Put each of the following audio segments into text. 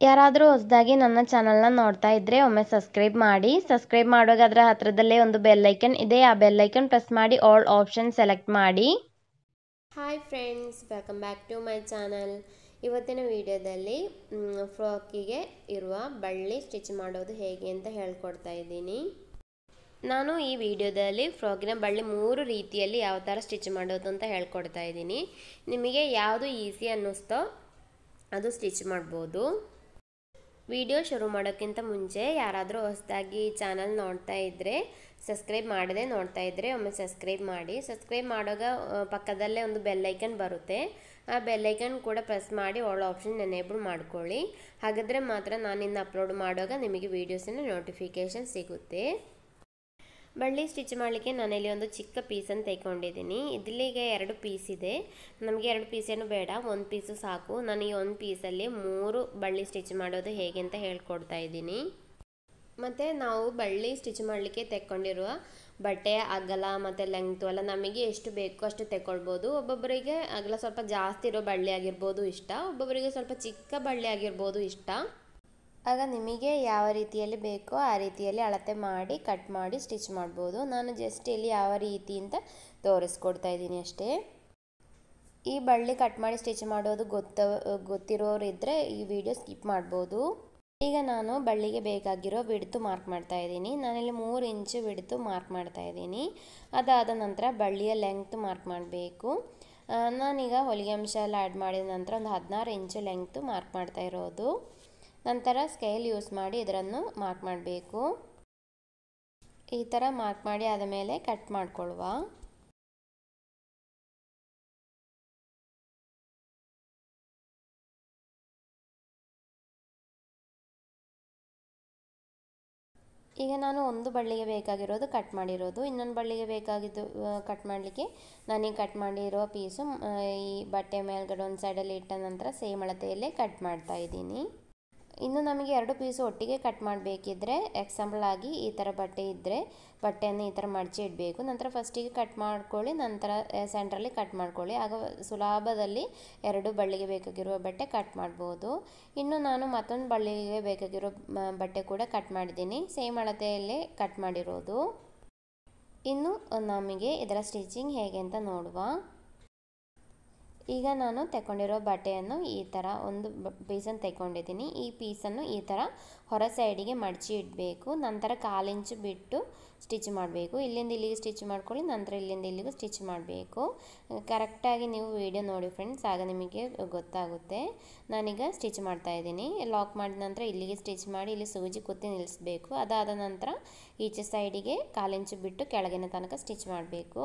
ಯಾರಾದರೂ ಹೊಸದಾಗಿ ನನ್ನ ಚಾನಲ್ನ ನೋಡ್ತಾ ಇದ್ದರೆ ಒಮ್ಮೆ ಸಬ್ಸ್ಕ್ರೈಬ್ ಮಾಡಿ ಸಬ್ಸ್ಕ್ರೈಬ್ ಮಾಡುವಾಗ ಅದರ ಹತ್ರದಲ್ಲೇ ಒಂದು ಬೆಲ್ಲೈಕನ್ ಇದೆ ಆ ಬೆಲ್ಲೈಕನ್ ಪ್ರೆಸ್ ಮಾಡಿ ಆಲ್ ಆಪ್ಷನ್ ಸೆಲೆಕ್ಟ್ ಮಾಡಿ hi friends welcome back to my channel ಇವತ್ತಿನ ವಿಡಿಯೋದಲ್ಲಿ ಫ್ರಾಕಿಗೆ ಇರುವ ಬಳ್ಳಿ ಸ್ಟಿಚ್ ಮಾಡೋದು ಹೇಗೆ ಅಂತ ಹೇಳ್ಕೊಡ್ತಾ ಇದ್ದೀನಿ ನಾನು ಈ ವಿಡಿಯೋದಲ್ಲಿ ಫ್ರಾಕಿನ ಬಳ್ಳಿ ಮೂರು ರೀತಿಯಲ್ಲಿ ಯಾವ ಥರ ಸ್ಟಿಚ್ ಮಾಡೋದು ಅಂತ ಹೇಳ್ಕೊಡ್ತಾ ಇದ್ದೀನಿ ನಿಮಗೆ ಯಾವುದು ಈಸಿ ಅನ್ನಿಸ್ತೋ ಅದು ಸ್ಟಿಚ್ ಮಾಡ್ಬೋದು ವಿಡಿಯೋ ಶುರು ಮಾಡೋಕ್ಕಿಂತ ಮುಂಚೆ ಯಾರಾದರೂ ಹೊಸದಾಗಿ ಚಾನಲ್ ನೋಡ್ತಾ ಇದ್ದರೆ ಸಬ್ಸ್ಕ್ರೈಬ್ ಮಾಡದೆ ನೋಡ್ತಾ ಇದ್ದರೆ ಒಮ್ಮೆ ಸಬ್ಸ್ಕ್ರೈಬ್ ಮಾಡಿ ಸಬ್ಸ್ಕ್ರೈಬ್ ಮಾಡುವಾಗ ಪಕ್ಕದಲ್ಲೇ ಒಂದು ಬೆಲ್ಲೈಕನ್ ಬರುತ್ತೆ ಆ ಬೆಲ್ಲೈಕನ್ ಕೂಡ ಪ್ರೆಸ್ ಮಾಡಿ ಆಲ್ ಆಪ್ಷನ್ ಎನೇಬಲ್ ಮಾಡ್ಕೊಳ್ಳಿ ಹಾಗಾದರೆ ಮಾತ್ರ ನಾನಿನ್ನು ಅಪ್ಲೋಡ್ ಮಾಡುವಾಗ ನಿಮಗೆ ವೀಡಿಯೋಸಿನ ನೋಟಿಫಿಕೇಷನ್ ಸಿಗುತ್ತೆ ಬಳ್ಳಿ ಸ್ಟಿಚ್ ಮಾಡಲಿಕ್ಕೆ ನಾನಿಲ್ಲಿ ಒಂದು ಚಿಕ್ಕ ಪೀಸನ್ನು ತೆಗೊಂಡಿದ್ದೀನಿ ಇದಿಲ್ಲಿಗೆ ಎರಡು ಪೀಸ್ ಇದೆ ನಮಗೆ ಎರಡು ಪೀಸೇನು ಬೇಡ ಒಂದು ಪೀಸು ಸಾಕು ನಾನು ಈ ಒಂದು ಪೀಸಲ್ಲಿ ಮೂರು ಬಳ್ಳಿ ಸ್ಟಿಚ್ ಮಾಡೋದು ಹೇಗೆ ಅಂತ ಹೇಳ್ಕೊಡ್ತಾ ಇದ್ದೀನಿ ಮತ್ತು ನಾವು ಬಳ್ಳಿ ಸ್ಟಿಚ್ ಮಾಡಲಿಕ್ಕೆ ತೆಕ್ಕೊಂಡಿರುವ ಬಟ್ಟೆಯ ಅಗಲ ಮತ್ತು ಲೆಂಗ್ತು ಎಲ್ಲ ನಮಗೆ ಎಷ್ಟು ಬೇಕು ಅಷ್ಟು ತೆಕ್ಕೊಳ್ಬೋದು ಒಬ್ಬೊಬ್ಬರಿಗೆ ಅಗಲ ಸ್ವಲ್ಪ ಜಾಸ್ತಿ ಇರೋ ಬಳ್ಳಿ ಆಗಿರ್ಬೋದು ಇಷ್ಟ ಒಬ್ಬೊಬ್ಬರಿಗೆ ಸ್ವಲ್ಪ ಚಿಕ್ಕ ಬಳ್ಳಿ ಆಗಿರ್ಬೋದು ಇಷ್ಟ ಆಗ ನಿಮಗೆ ಯಾವ ರೀತಿಯಲ್ಲಿ ಬೇಕೋ ಆ ರೀತಿಯಲ್ಲಿ ಅಳತೆ ಮಾಡಿ ಕಟ್ ಮಾಡಿ ಸ್ಟಿಚ್ ಮಾಡ್ಬೋದು ನಾನು ಜಸ್ಟ್ ಇಲ್ಲಿ ಯಾವ ರೀತಿ ಅಂತ ತೋರಿಸ್ಕೊಡ್ತಾ ಇದ್ದೀನಿ ಅಷ್ಟೇ ಈ ಬಳ್ಳಿ ಕಟ್ ಮಾಡಿ ಸ್ಟಿಚ್ ಮಾಡೋದು ಗೊತ್ತ ಗೊತ್ತಿರೋರು ಇದ್ದರೆ ಈ ವಿಡಿಯೋ ಸ್ಕಿಪ್ ಮಾಡ್ಬೋದು ಈಗ ನಾನು ಬಳ್ಳಿಗೆ ಬೇಕಾಗಿರೋ ಬಿಡ್ತು ಮಾರ್ಕ್ ಮಾಡ್ತಾ ಇದ್ದೀನಿ ನಾನಿಲ್ಲಿ ಮೂರು ಇಂಚು ಬಿಡ್ತು ಮಾರ್ಕ್ ಮಾಡ್ತಾ ಇದ್ದೀನಿ ಅದಾದ ನಂತರ ಬಳ್ಳಿಯ ಲೆಂಗ್ತ್ ಮಾರ್ಕ್ ಮಾಡಬೇಕು ನಾನೀಗ ಹೊಲಿಗೆ ಅಂಶ ಎಲ್ಲ ಆ್ಯಡ್ ಮಾಡಿದ ನಂತರ ಒಂದು ಹದಿನಾರು ಇಂಚು ಲೆಂಗ್ತು ಮಾರ್ಕ್ ಮಾಡ್ತಾ ಇರೋದು ನಂತರ ಸ್ಕೇಲ್ ಯೂಸ್ ಮಾಡಿ ಇದನ್ನು ಮಾರ್ಕ್ ಮಾಡಬೇಕು ಈ ಥರ ಮಾರ್ಕ್ ಮಾಡಿ ಆದಮೇಲೆ ಕಟ್ ಮಾಡ್ಕೊಳ್ವ ಈಗ ನಾನು ಒಂದು ಬಳ್ಳಿಗೆ ಬೇಕಾಗಿರೋದು ಕಟ್ ಮಾಡಿರೋದು ಇನ್ನೊಂದು ಬಳ್ಳಿಗೆ ಬೇಕಾಗಿದ್ದು ಕಟ್ ಮಾಡಲಿಕ್ಕೆ ನಾನೀಗ ಕಟ್ ಮಾಡಿರೋ ಪೀಸು ಈ ಬಟ್ಟೆ ಮೇಲ್ಗಡೆ ಒಂದು ಸೈಡಲ್ಲಿ ಇಟ್ಟ ನಂತರ ಸೇಮ್ ಅಳತೆಯಲ್ಲೇ ಕಟ್ ಮಾಡ್ತಾ ಇದ್ದೀನಿ ಇನ್ನು ನಮಗೆ ಎರಡು ಪೀಸು ಒಟ್ಟಿಗೆ ಕಟ್ ಮಾಡಬೇಕಿದ್ರೆ ಎಕ್ಸಾಂಪಲ್ ಆಗಿ ಈ ಥರ ಬಟ್ಟೆ ಇದ್ದರೆ ಬಟ್ಟೆಯನ್ನು ಈ ಥರ ಮಡಚಿ ಇಡಬೇಕು ನಂತರ ಫಸ್ಟಿಗೆ ಕಟ್ ಮಾಡ್ಕೊಳ್ಳಿ ನಂತರ ಸೆಂಟ್ರಲ್ಲಿ ಕಟ್ ಮಾಡ್ಕೊಳ್ಳಿ ಆಗ ಸುಲಭದಲ್ಲಿ ಎರಡು ಬಳ್ಳಿಗೆ ಬೇಕಾಗಿರುವ ಬಟ್ಟೆ ಕಟ್ ಮಾಡ್ಬೋದು ಇನ್ನು ನಾನು ಮತ್ತೊಂದು ಬಳ್ಳಿಗೆ ಬೇಕಾಗಿರೋ ಬಟ್ಟೆ ಕೂಡ ಕಟ್ ಮಾಡಿದ್ದೀನಿ ಸೇಮ್ ಅಳತೆಯಲ್ಲೇ ಕಟ್ ಮಾಡಿರೋದು ಇನ್ನು ನಮಗೆ ಇದರ ಸ್ಟಿಚಿಂಗ್ ಹೇಗೆ ಅಂತ ನೋಡುವ ಈಗ ನಾನು ತಗೊಂಡಿರೋ ಬಟ್ಟೆಯನ್ನು ಈ ಥರ ಒಂದು ಪೀಸನ್ನು ತೆಗೊಂಡಿದ್ದೀನಿ ಈ ಪೀಸನ್ನು ಈ ಥರ ಹೊರ ಸೈಡಿಗೆ ಮಡಚಿ ಇಡಬೇಕು ನಂತರ ಕಾಲಿಂಚು ಬಿಟ್ಟು ಸ್ಟಿಚ್ ಮಾಡಬೇಕು ಇಲ್ಲಿಂದ ಇಲ್ಲಿಗೆ ಸ್ಟಿಚ್ ಮಾಡ್ಕೊಳ್ಳಿ ನಂತರ ಇಲ್ಲಿಂದ ಇಲ್ಲಿಗೂ ಸ್ಟಿಚ್ ಮಾಡಬೇಕು ಕರೆಕ್ಟಾಗಿ ನೀವು ವಿಡಿಯೋ ನೋಡಿ ಫ್ರೆಂಡ್ಸ್ ಆಗ ನಿಮಗೆ ಗೊತ್ತಾಗುತ್ತೆ ನಾನೀಗ ಸ್ಟಿಚ್ ಮಾಡ್ತಾ ಇದ್ದೀನಿ ಲಾಕ್ ಮಾಡಿದ ನಂತರ ಇಲ್ಲಿಗೆ ಸ್ಟಿಚ್ ಮಾಡಿ ಇಲ್ಲಿ ಸೂಜಿ ಕುತ್ತಿ ನಿಲ್ಲಿಸಬೇಕು ಅದಾದ ನಂತರ ಈಚೆ ಸೈಡಿಗೆ ಕಾಲಿಂಚು ಬಿಟ್ಟು ಕೆಳಗಿನ ತನಕ ಸ್ಟಿಚ್ ಮಾಡಬೇಕು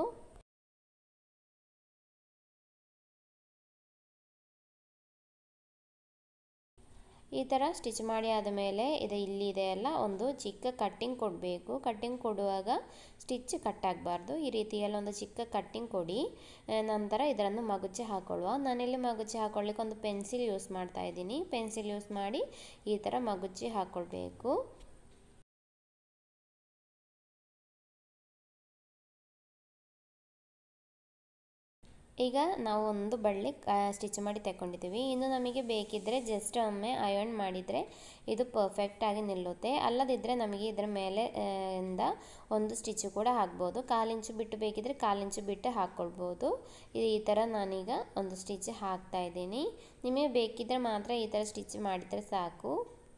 ಈ ಥರ ಸ್ಟಿಚ್ ಮಾಡಿ ಆದಮೇಲೆ ಇದು ಇಲ್ಲಿ ಇದೆಯಲ್ಲ ಒಂದು ಚಿಕ್ಕ ಕಟ್ಟಿಂಗ್ ಕೊಡಬೇಕು ಕಟ್ಟಿಂಗ್ ಕೊಡುವಾಗ ಸ್ಟಿಚ್ ಕಟ್ ಆಗಬಾರ್ದು ಈ ರೀತಿಯಲ್ಲಿ ಒಂದು ಚಿಕ್ಕ ಕಟ್ಟಿಂಗ್ ಕೊಡಿ ನಂತರ ಇದನ್ನು ಮಗುಚಿ ಹಾಕೊಳ್ಳುವ ನಾನಿಲ್ಲಿ ಮಗುಚಿ ಹಾಕೊಳ್ಳಿಕ್ಕೆ ಒಂದು ಪೆನ್ಸಿಲ್ ಯೂಸ್ ಮಾಡ್ತಾ ಇದ್ದೀನಿ ಪೆನ್ಸಿಲ್ ಯೂಸ್ ಮಾಡಿ ಈ ಥರ ಮಗುಚಿ ಹಾಕ್ಕೊಳ್ಬೇಕು ಈಗ ನಾವು ಒಂದು ಬಳ್ಳಿ ಸ್ಟಿಚ್ ಮಾಡಿ ತಗೊಂಡಿದ್ದೀವಿ ಇನ್ನು ನಮಗೆ ಬೇಕಿದ್ದರೆ ಜಸ್ಟ್ ಒಮ್ಮೆ ಅಯರ್ನ್ ಮಾಡಿದರೆ ಇದು ಪರ್ಫೆಕ್ಟಾಗಿ ನಿಲ್ಲುತ್ತೆ ಅಲ್ಲದಿದ್ದರೆ ನಮಗೆ ಇದರ ಮೇಲೆ ಇಂದ ಒಂದು ಸ್ಟಿಚ್ ಕೂಡ ಹಾಕ್ಬೋದು ಕಾಲಿಂಚು ಬಿಟ್ಟು ಬೇಕಿದ್ದರೆ ಕಾಲಿಂಚು ಬಿಟ್ಟು ಹಾಕ್ಕೊಳ್ಬೋದು ಈ ಥರ ನಾನೀಗ ಒಂದು ಸ್ಟಿಚ್ ಹಾಕ್ತಾ ಇದ್ದೀನಿ ನಿಮಗೆ ಬೇಕಿದ್ದರೆ ಮಾತ್ರ ಈ ಥರ ಸ್ಟಿಚ್ ಮಾಡಿದರೆ ಸಾಕು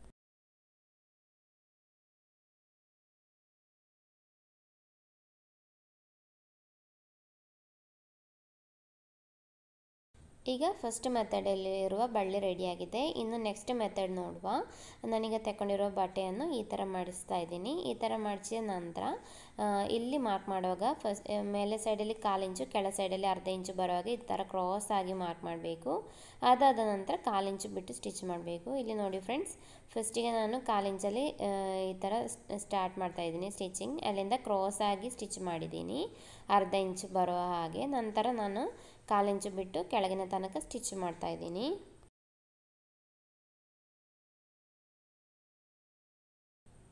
ಈಗ ಫಸ್ಟ್ ಮೆಥಡಲ್ಲಿ ಇರುವ ಬಳ್ಳಿ ರೆಡಿಯಾಗಿದೆ ಇನ್ನು ನೆಕ್ಸ್ಟ್ ಮೆಥಡ್ ನೋಡುವ ನಾನೀಗ ತಗೊಂಡಿರೋ ಬಟ್ಟೆಯನ್ನು ಈ ಥರ ಮಾಡಿಸ್ತಾ ಇದ್ದೀನಿ ಈ ಥರ ಮಾಡಿಸಿದ ನಂತರ ಇಲ್ಲಿ ಮಾರ್ಕ್ ಮಾಡುವಾಗ ಫಸ್ಟ್ ಮೇಲೆ ಸೈಡಲ್ಲಿ ಕಾಲು ಇಂಚು ಕೆಳ ಸೈಡಲ್ಲಿ ಅರ್ಧ ಇಂಚು ಬರುವಾಗ ಈ ಥರ ಕ್ರಾಸ್ ಆಗಿ ಮಾರ್ಕ್ ಮಾಡಬೇಕು ಅದಾದ ನಂತರ ಕಾಲು ಇಂಚು ಬಿಟ್ಟು ಸ್ಟಿಚ್ ಮಾಡಬೇಕು ಇಲ್ಲಿ ನೋಡಿ ಫ್ರೆಂಡ್ಸ್ ಫಸ್ಟಿಗೆ ನಾನು ಕಾಲು ಇಂಚಲ್ಲಿ ಈ ಥರ ಸ್ಟಾರ್ಟ್ ಮಾಡ್ತಾ ಇದ್ದೀನಿ ಸ್ಟಿಚಿಂಗ್ ಅಲ್ಲಿಂದ ಕ್ರಾಸ್ ಆಗಿ ಸ್ಟಿಚ್ ಮಾಡಿದ್ದೀನಿ ಅರ್ಧ ಇಂಚು ಬರೋ ಹಾಗೆ ನಂತರ ನಾನು ಕಾಲು ಇಂಚು ಬಿಟ್ಟು ಕೆಳಗಿನ ತನಕ ಸ್ಟಿಚ್ ಮಾಡ್ತಾ ಇದ್ದೀನಿ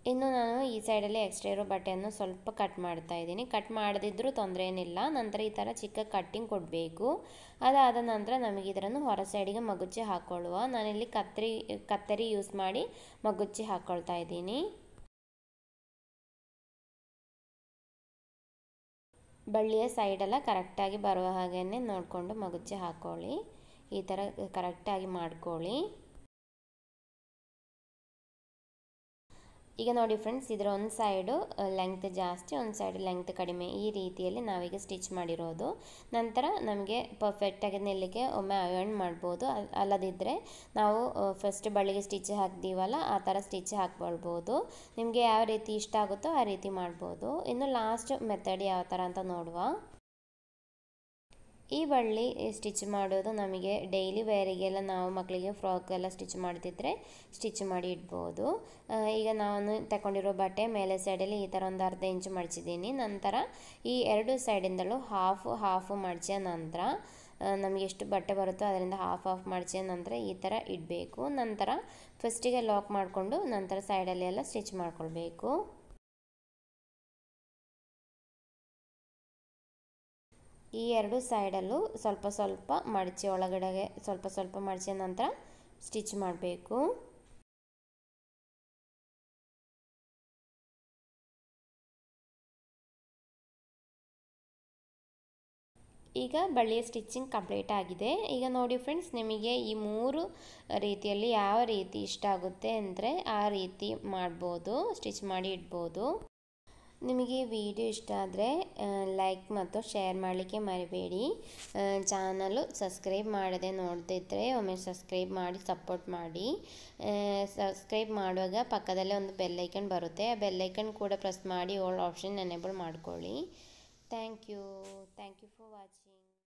ಇನ್ನು ನಾನು ಈ ಸೈಡಲ್ಲಿ ಎಕ್ಸ್ಟ್ರಾ ಇರೋ ಬಟ್ಟೆಯನ್ನು ಸ್ವಲ್ಪ ಕಟ್ ಮಾಡ್ತಾ ಇದ್ದೀನಿ ಕಟ್ ಮಾಡದಿದ್ದರೂ ತೊಂದರೆ ಏನಿಲ್ಲ ನಂತರ ಈ ಥರ ಚಿಕ್ಕ ಕಟ್ಟಿಂಗ್ ಕೊಡಬೇಕು ಅದಾದ ನಂತರ ನಮಗೆ ಇದನ್ನು ಹೊರ ಸೈಡಿಗೆ ಮಗುಚಿ ಹಾಕ್ಕೊಳ್ಳುವ ನಾನಿಲ್ಲಿ ಕತ್ತರಿ ಕತ್ತರಿ ಯೂಸ್ ಮಾಡಿ ಮಗುಚಿ ಹಾಕ್ಕೊಳ್ತಾ ಇದ್ದೀನಿ ಬಳ್ಳಿಯ ಸೈಡೆಲ್ಲ ಕರೆಕ್ಟಾಗಿ ಬರುವ ಹಾಗೇ ನೋಡಿಕೊಂಡು ಮಗುಚಿ ಹಾಕ್ಕೊಳ್ಳಿ ಈ ಥರ ಕರೆಕ್ಟಾಗಿ ಮಾಡ್ಕೊಳ್ಳಿ ಈಗ ನೋಡಿ ಫ್ರೆಂಡ್ಸ್ ಇದರ ಒಂದು ಸೈಡು ಲೆಂಗ್ತ್ ಜಾಸ್ತಿ ಒಂದು ಸೈಡ್ ಲೆಂಗ್ತ್ ಕಡಿಮೆ ಈ ರೀತಿಯಲ್ಲಿ ನಾವೀಗ ಸ್ಟಿಚ್ ಮಾಡಿರೋದು ನಂತರ ನಮಗೆ ಪರ್ಫೆಕ್ಟಾಗಿ ನಿಲ್ಲಿಗೆ ಒಮ್ಮೆ ಅಯರ್ನ್ ಮಾಡ್ಬೋದು ಅಲ್ಲದಿದ್ದರೆ ನಾವು ಫಸ್ಟ್ ಬಳ್ಳಿಗೆ ಸ್ಟಿಚ್ ಹಾಕ್ತೀವಲ್ಲ ಆ ಥರ ಸ್ಟಿಚ್ ಹಾಕ್ಕೊಳ್ಬೋದು ನಿಮಗೆ ಯಾವ ರೀತಿ ಇಷ್ಟ ಆಗುತ್ತೋ ಆ ರೀತಿ ಮಾಡ್ಬೋದು ಇನ್ನು ಲಾಸ್ಟ್ ಮೆಥಡ್ ಯಾವ ಥರ ಅಂತ ನೋಡುವ ಈ ಬಳ್ಳಿ ಸ್ಟಿಚ್ ಮಾಡೋದು ನಮಗೆ ಡೈಲಿ ವೇರಿಗೆಲ್ಲ ನಾವು ಮಕ್ಕಳಿಗೆ ಫ್ರಾಕ್ ಎಲ್ಲ ಸ್ಟಿಚ್ ಮಾಡ್ತಿದ್ರೆ ಸ್ಟಿಚ್ ಮಾಡಿ ಇಡ್ಬೋದು ಈಗ ನಾನು ತಗೊಂಡಿರೋ ಬಟ್ಟೆ ಮೇಲೆ ಸೈಡಲ್ಲಿ ಈ ಥರ ಒಂದು ಅರ್ಧ ಇಂಚು ಮಡಚಿದ್ದೀನಿ ನಂತರ ಈ ಎರಡು ಸೈಡಿಂದಲೂ ಹಾಫ್ ಹಾಫು ಮಡಚಿದ ನಂತರ ನಮಗೆ ಎಷ್ಟು ಬಟ್ಟೆ ಬರುತ್ತೋ ಅದರಿಂದ ಹಾಫ್ ಹಾಫ್ ಮಡಚಿದ ನಂತರ ಈ ಥರ ಇಡಬೇಕು ನಂತರ ಫಸ್ಟಿಗೆ ಲಾಕ್ ಮಾಡಿಕೊಂಡು ನಂತರ ಸೈಡಲ್ಲಿ ಎಲ್ಲ ಸ್ಟಿಚ್ ಮಾಡ್ಕೊಳ್ಬೇಕು ಈ ಎರಡು ಸೈಡಲ್ಲೂ ಸ್ವಲ್ಪ ಸ್ವಲ್ಪ ಮಡಚಿ ಒಳಗಡೆಗೆ ಸ್ವಲ್ಪ ಸ್ವಲ್ಪ ಮಡಚಿದ ನಂತರ ಸ್ಟಿಚ್ ಮಾಡಬೇಕು ಈಗ ಬಳ್ಳಿಯ ಸ್ಟಿಚಿಂಗ್ ಕಂಪ್ಲೀಟ್ ಆಗಿದೆ ಈಗ ನೋಡಿ ಫ್ರೆಂಡ್ಸ್ ನಿಮಗೆ ಈ ಮೂರು ರೀತಿಯಲ್ಲಿ ಯಾವ ರೀತಿ ಇಷ್ಟ ಆಗುತ್ತೆ ಅಂದರೆ ಆ ರೀತಿ ಮಾಡ್ಬೋದು ಸ್ಟಿಚ್ ಮಾಡಿ ಇಡ್ಬೋದು ನಿಮಗೆ ಈ ವಿಡಿಯೋ ಇಷ್ಟ ಆದರೆ ಲೈಕ್ ಮತ್ತು ಶೇರ್ ಮಾಡಲಿಕ್ಕೆ ಮರಿಬೇಡಿ ಚಾನಲು ಸಬ್ಸ್ಕ್ರೈಬ್ ಮಾಡದೆ ನೋಡ್ತಿದ್ರೆ ಒಮ್ಮೆ ಸಬ್ಸ್ಕ್ರೈಬ್ ಮಾಡಿ ಸಪೋರ್ಟ್ ಮಾಡಿ ಸಬ್ಸ್ಕ್ರೈಬ್ ಮಾಡುವಾಗ ಪಕ್ಕದಲ್ಲೇ ಒಂದು ಬೆಲ್ಲೈಕನ್ ಬರುತ್ತೆ ಆ ಬೆಲ್ಲೈಕನ್ ಕೂಡ ಪ್ರೆಸ್ ಮಾಡಿ ಓಲ್ಡ್ ಆಪ್ಷನ್ ಎನೇಬಲ್ ಮಾಡ್ಕೊಳ್ಳಿ thank you thank you for watching